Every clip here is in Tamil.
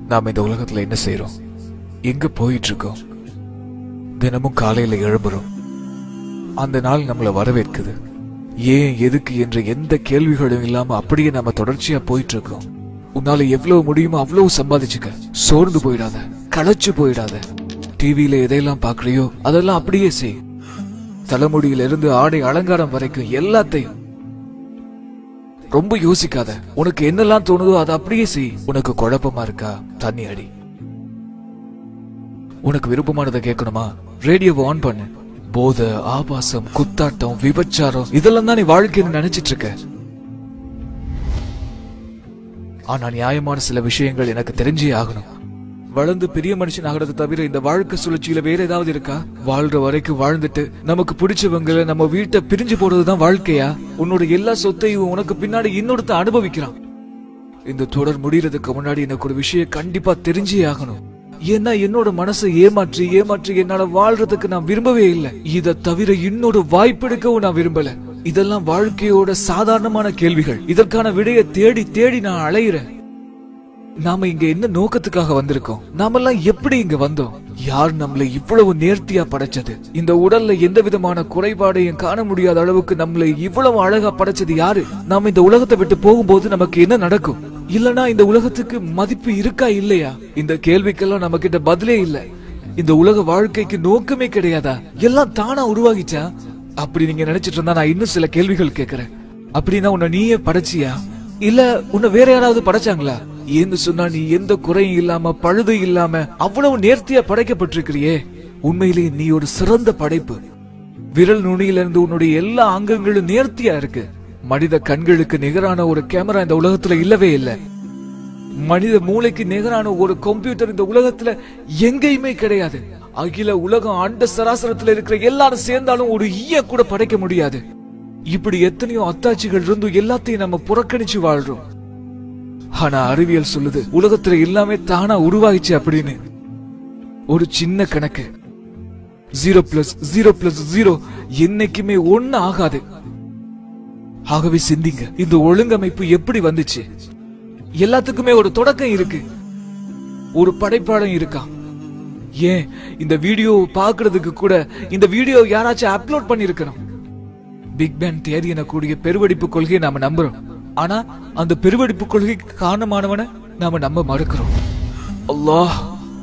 நாம இந்த உலகத்துல என்ன செய்றோம் எங்க போயிட்டு இருக்கோம் தினமும் காலையில எழும்புறோம் அந்த நாள் நம்மள வரவேற்குது ஏன் எதுக்கு என்ற எந்த கேள்விகளும் இல்லாம அப்படியே நம்ம தொடர்ச்சியா போயிட்டு இருக்கோம் உன்னால எவ்வளவு முடியுமோ அவ்வளவு சம்பாதிச்சுக்க சோர்ந்து போயிடாத களைச்சு போயிடாத டிவியில எதையெல்லாம் பாக்குறியோ அதெல்லாம் அப்படியே செய் தலைமுடியில இருந்து ஆடை அலங்காரம் வரைக்கும் எல்லாத்தையும் ரொம்ப யோசிக்காத உனக்கு என்னெல்லாம் தோணுதோ அதை அப்படியே செய் உனக்கு குழப்பமா இருக்கா தண்ணி அடி உனக்கு விருப்பமானதை கேட்கணுமா ரேடியோவை ஆன் பண்ணு போதை ஆபாசம் குத்தாட்டம் விபச்சாரம் இதெல்லாம் தான் நீ வாழ்க்கைன்னு நினைச்சிட்டு இருக்க ஆனா நியாயமான சில விஷயங்கள் எனக்கு தெரிஞ்சே ஆகணும் வளர்ந்து பெரிய மனுஷன் ஆகிறது தவிர இந்த வாழ்க்கை சுழற்சியில வேற ஏதாவது இருக்கா வாழ்ற வரைக்கும் வாழ்ந்துட்டு நமக்கு பிடிச்சவங்கள நம்ம வீட்டை பிரிஞ்சு போறதுதான் வாழ்க்கையா உன்னோட எல்லா சொத்தையும் உனக்கு பின்னாடி இன்னொருத்த அனுபவிக்கிறான் இந்த தொடர் முடியறதுக்கு முன்னாடி எனக்கு ஒரு விஷயம் கண்டிப்பா தெரிஞ்சே ஆகணும் ஏன்னா என்னோட மனசை ஏமாற்றி ஏமாற்றி என்னால வாழ்றதுக்கு நான் விரும்பவே இல்லை இத தவிர இன்னொரு வாய்ப்பெடுக்கவும் நான் விரும்பல இதெல்லாம் வாழ்க்கையோட சாதாரணமான கேள்விகள் இதற்கான விடையை தேடி தேடி நான் அலையிறேன் நாம இங்க என்ன நோக்கத்துக்காக வந்திருக்கோம் நாமெல்லாம் எப்படி இங்க வந்தோம் யார் நம்மளை இவ்வளவு நேர்த்தியா படைச்சது இந்த உடல்ல எந்த விதமான குறைபாடையும் காண முடியாத அளவுக்கு நம்மளை இவ்வளவு அழகா படைச்சது யாரு நாம இந்த உலகத்தை விட்டு போகும்போது நமக்கு என்ன நடக்கும் இல்லனா இந்த உலகத்துக்கு மதிப்பு இருக்கா இல்லையா இந்த கேள்விக்கெல்லாம் நம்ம கிட்ட பதிலே இல்ல இந்த உலக வாழ்க்கைக்கு நோக்கமே கிடையாதா எல்லாம் தானா உருவாகிச்சா அப்படி நீங்க நினைச்சிட்டு இருந்தா நான் இன்னும் சில கேள்விகள் கேக்குறேன் அப்படின்னா உன்னை நீயே படைச்சியா இல்ல உன்னை வேற யாராவது படைச்சாங்களா ஏன்னு சொன்னா நீ எந்த குறையும் இல்லாம பழுது இல்லாம அவ்வளவு நேர்த்தியா படைக்கப்பட்டிருக்கிறியே உண்மையிலேயே நீ ஒரு சிறந்த படைப்பு விரல் நுனியில இருந்து உன்னுடைய எல்லா அங்கங்களும் நேர்த்தியா இருக்கு மனித கண்களுக்கு நிகரான ஒரு கேமரா இந்த உலகத்துல இல்லவே இல்ல மனித மூளைக்கு நிகரான ஒரு கம்ப்யூட்டர் இந்த உலகத்துல எங்கேயுமே கிடையாது அகில உலகம் அண்ட சராசரத்துல இருக்கிற எல்லாரும் சேர்ந்தாலும் ஒரு ஈய கூட படைக்க முடியாது இப்படி எத்தனையோ அத்தாட்சிகள் இருந்தும் எல்லாத்தையும் நம்ம புறக்கணிச்சு வாழ்றோம் ஆனா அறிவியல் சொல்லுது உலகத்துல எல்லாமே தானா உருவாகிச்சு அப்படின்னு ஒரு சின்ன கணக்கு zero plus zero plus zero என்னைக்குமே ஒண்ணு ஆகாது ஆகவே சிந்திங்க இந்த ஒழுங்கமைப்பு எப்படி வந்துச்சு எல்லாத்துக்குமே ஒரு தொடக்கம் இருக்கு ஒரு படைப்பாளம் இருக்கா ஏன் இந்த வீடியோ பாக்குறதுக்கு கூட இந்த வீடியோ யாராச்சும் அப்லோட் பண்ணிருக்கணும் பிக் பேங் தியரி எனக்கூடிய பெருவெடிப்பு கொள்கையை நாம நம்புறோம் ஆனா அந்த பெருவெடிப்பு கொள்கைக்கு காரணமானவன நாம நம்ப மறுக்கிறோம் அல்லாஹ்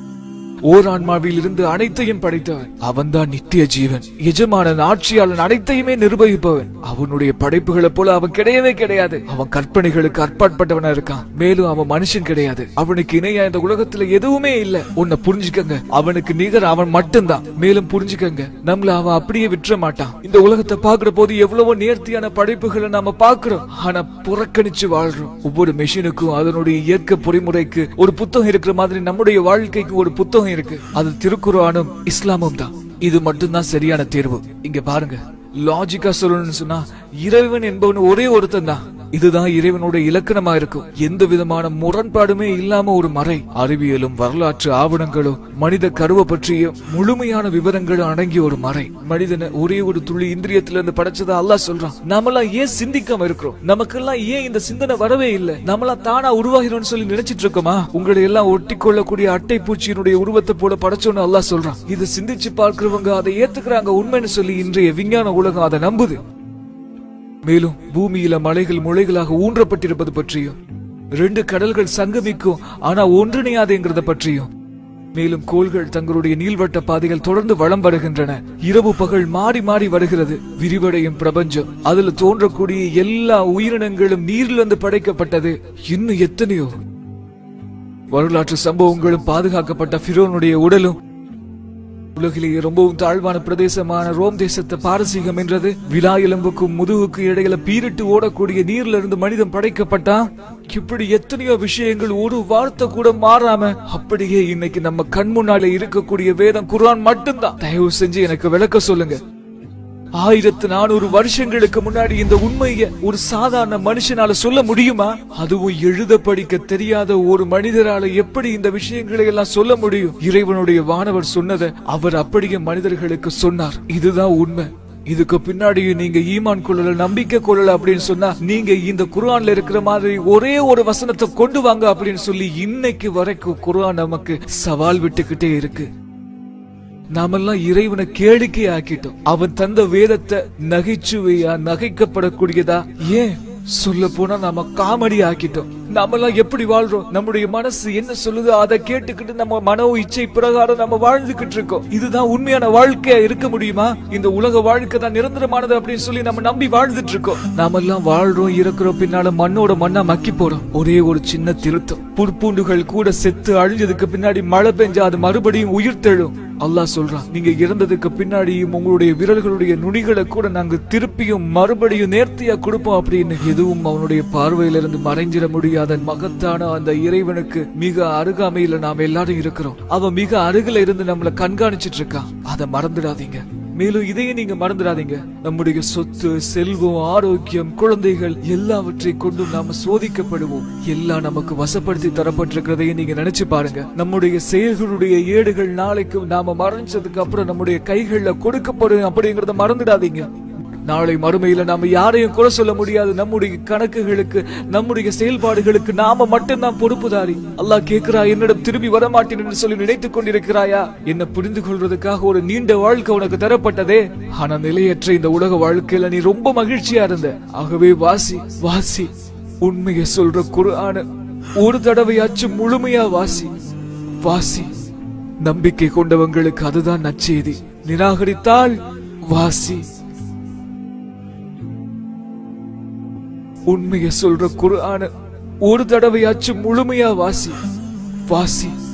ஓர் ஆன்மாவில் இருந்து அனைத்தையும் படைத்தவன் அவன்தான் நித்திய ஜீவன் எஜமானன் ஆட்சியாளன் அனைத்தையுமே நிர்வகிப்பவன் அவனுடைய படைப்புகளை போல அவன் கிடையவே கிடையாது அவன் கற்பனைகளுக்கு அற்பாட்பட்டவனா இருக்கான் மேலும் அவன் மனுஷன் கிடையாது அவனுக்கு இணையா இந்த உலகத்துல எதுவுமே இல்ல உன்னை புரிஞ்சுக்கங்க அவனுக்கு நிகர் அவன் மட்டும்தான் மேலும் புரிஞ்சுக்கங்க நம்மள அவன் அப்படியே விட்டுற மாட்டான் இந்த உலகத்தை பாக்குற போது எவ்வளவோ நேர்த்தியான படைப்புகளை நாம பாக்குறோம் ஆனா புறக்கணிச்சு வாழ்றோம் ஒவ்வொரு மெஷினுக்கும் அதனுடைய இயற்கை பொறிமுறைக்கு ஒரு புத்தகம் இருக்கிற மாதிரி நம்முடைய வாழ்க்கைக்கு ஒரு புத்தகம் இருக்கு அது திருக்குறானும் இஸ்லாமும் தான் இது மட்டும்தான் சரியான தேர்வு இங்க பாருங்க லாஜிக்கா சொல்லணும்னு சொன்னா இறைவன் என்பவன் ஒரே ஒருத்தன் தான் இதுதான் இறைவனோட இலக்கணமா இருக்கும் எந்த விதமான முரண்பாடுமே இல்லாம ஒரு மறை அறிவியலும் வரலாற்று ஆவணங்களும் மனித கருவை பற்றிய முழுமையான விவரங்களும் அடங்கிய ஒரு மறை மனிதனை ஒரே ஒரு துளி இந்திரியத்துல இருந்து படைச்சதா அல்லாஹ் சொல்றான் நாமெல்லாம் ஏன் சிந்திக்காம இருக்கிறோம் நமக்கெல்லாம் ஏன் இந்த சிந்தனை வரவே இல்லை நம்மளாம் தானா உருவாகிறோம்னு சொல்லி நினைச்சிட்டு இருக்கோமா உங்களை எல்லாம் ஒட்டி கொள்ளக்கூடிய அட்டை பூச்சியினுடைய உருவத்தை போல படைச்சோன்னு அல்லாஹ் சொல்றான் இதை சிந்திச்சு பார்க்கிறவங்க அதை ஏத்துக்கிறாங்க உண்மைன்னு சொல்லி இன்றைய விஞ்ஞான உலகம் அதை நம்புது மேலும் பூமியில மலைகள் முளைகளாக ஊன்றப்பட்டிருப்பது பற்றியும் ரெண்டு கடல்கள் சங்கமிக்கும் ஆனா ஒன்றிணையாதுங்கிறத பற்றியும் மேலும் கோள்கள் தங்களுடைய நீள்வட்ட பாதைகள் தொடர்ந்து வளம் வருகின்றன இரவு பகல் மாறி மாறி வருகிறது விரிவடையும் பிரபஞ்சம் அதுல தோன்றக்கூடிய எல்லா உயிரினங்களும் நீரிலிருந்து படைக்கப்பட்டது இன்னும் எத்தனையோ வரலாற்று சம்பவங்களும் பாதுகாக்கப்பட்ட பிரோனுடைய உடலும் உலகிலேயே ரொம்பவும் தாழ்வான பிரதேசமான ரோம் தேசத்தை பாரசீகம் என்றது விழா எலும்புக்கும் முதுகுக்கு இடையில பீரிட்டு ஓடக்கூடிய நீர்ல இருந்து மனிதன் படைக்கப்பட்டான் இப்படி எத்தனையோ விஷயங்கள் ஒரு வார்த்தை கூட மாறாம அப்படியே இன்னைக்கு நம்ம கண் முன்னால இருக்கக்கூடிய வேதம் குர்ஆன் மட்டும்தான் தயவு செஞ்சு எனக்கு விளக்க சொல்லுங்க ஆயிரத்து நானூறு வருஷங்களுக்கு முன்னாடி இந்த உண்மையை ஒரு சாதாரண மனுஷனால சொல்ல முடியுமா அதுவும் எழுத படிக்க தெரியாத ஒரு மனிதரால எப்படி இந்த விஷயங்களை எல்லாம் சொல்ல முடியும் இறைவனுடைய வானவர் சொன்னதை அவர் அப்படியே மனிதர்களுக்கு சொன்னார் இதுதான் உண்மை இதுக்கு பின்னாடி நீங்க ஈமான் கொள்ளல நம்பிக்கை கொள்ளல அப்படின்னு சொன்னா நீங்க இந்த குர்ஆன்ல இருக்கிற மாதிரி ஒரே ஒரு வசனத்தை கொண்டு வாங்க அப்படின்னு சொல்லி இன்னைக்கு வரைக்கும் குர்ஆன் நமக்கு சவால் விட்டுக்கிட்டே இருக்கு நாமெல்லாம் இறைவனை கேளிக்கை ஆக்கிட்டோம் அவன் தந்த வேதத்தை நகைச்சுவையா நகைக்கப்படக்கூடியதா ஏன் சொல்ல போனா நாம காமெடி ஆக்கிட்டோம் நாமெல்லாம் எப்படி வாழ்றோம் நம்முடைய மனசு என்ன சொல்லுதோ அதை கேட்டுக்கிட்டு நம்ம மனோ இச்சை பிரகாரம் நம்ம வாழ்ந்துகிட்டு இருக்கோம் இதுதான் உண்மையான வாழ்க்கையா இருக்க முடியுமா இந்த உலக வாழ்க்கை தான் நிரந்தரமானது அப்படின்னு சொல்லி நம்ம நம்பி வாழ்ந்துட்டு இருக்கோம் நாமெல்லாம் வாழ்றோம் இருக்கிறோம் பின்னால மண்ணோட மண்ணா மக்கி போறோம் ஒரே ஒரு சின்ன திருத்தம் புற்பூண்டுகள் கூட செத்து அழிஞ்சதுக்கு பின்னாடி மழை பெஞ்சா அது மறுபடியும் உயிர் தெழும் அல்லாஹ் சொல்றான் நீங்க இறந்ததுக்கு பின்னாடியும் உங்களுடைய விரல்களுடைய நுனிகளை கூட நாங்க திருப்பியும் மறுபடியும் நேர்த்தியா கொடுப்போம் அப்படின்னு எதுவும் அவனுடைய பார்வையிலிருந்து மறைஞ்சிட முடியாத மகத்தான அந்த இறைவனுக்கு மிக அருகாமையில நாம எல்லாரும் இருக்கிறோம் அவன் மிக அருகில இருந்து நம்மள கண்காணிச்சிட்டு இருக்கான் அதை மறந்துடாதீங்க மேலும் இதையும் நீங்க மறந்துடாதீங்க நம்முடைய சொத்து செல்வம் ஆரோக்கியம் குழந்தைகள் எல்லாவற்றை கொண்டும் நாம சோதிக்கப்படுவோம் எல்லாம் நமக்கு வசப்படுத்தி தரப்பட்டிருக்கிறதையும் நீங்க நினைச்சு பாருங்க நம்முடைய செயல்களுடைய ஏடுகள் நாளைக்கு நாம மறைஞ்சதுக்கு அப்புறம் நம்முடைய கைகள்ல கொடுக்கப்படும் அப்படிங்கறத மறந்துடாதீங்க நாளை மறுமையில நாம யாரையும் குறை சொல்ல முடியாது நம்முடைய கணக்குகளுக்கு நம்முடைய செயல்பாடுகளுக்கு நாம மட்டும்தான் பொறுப்புதாரி அல்லாஹ் கேக்குறா என்னிடம் திரும்பி வரமாட்டேன் என்று சொல்லி நினைத்துக் கொண்டிருக்கிறாயா என்ன புரிந்து கொள்வதற்காக ஒரு நீண்ட வாழ்க்கை உனக்கு தரப்பட்டதே ஆனா நிலையற்ற இந்த உலக வாழ்க்கையில நீ ரொம்ப மகிழ்ச்சியா இருந்த ஆகவே வாசி வாசி உண்மையை சொல்ற குர்ஆன ஒரு தடவையாச்சும் முழுமையா வாசி வாசி நம்பிக்கை கொண்டவங்களுக்கு அதுதான் நற்செய்தி நிராகரித்தால் வாசி உண்மையை சொல்ற குர்ஆன ஒரு தடவையாச்சும் முழுமையா வாசி வாசி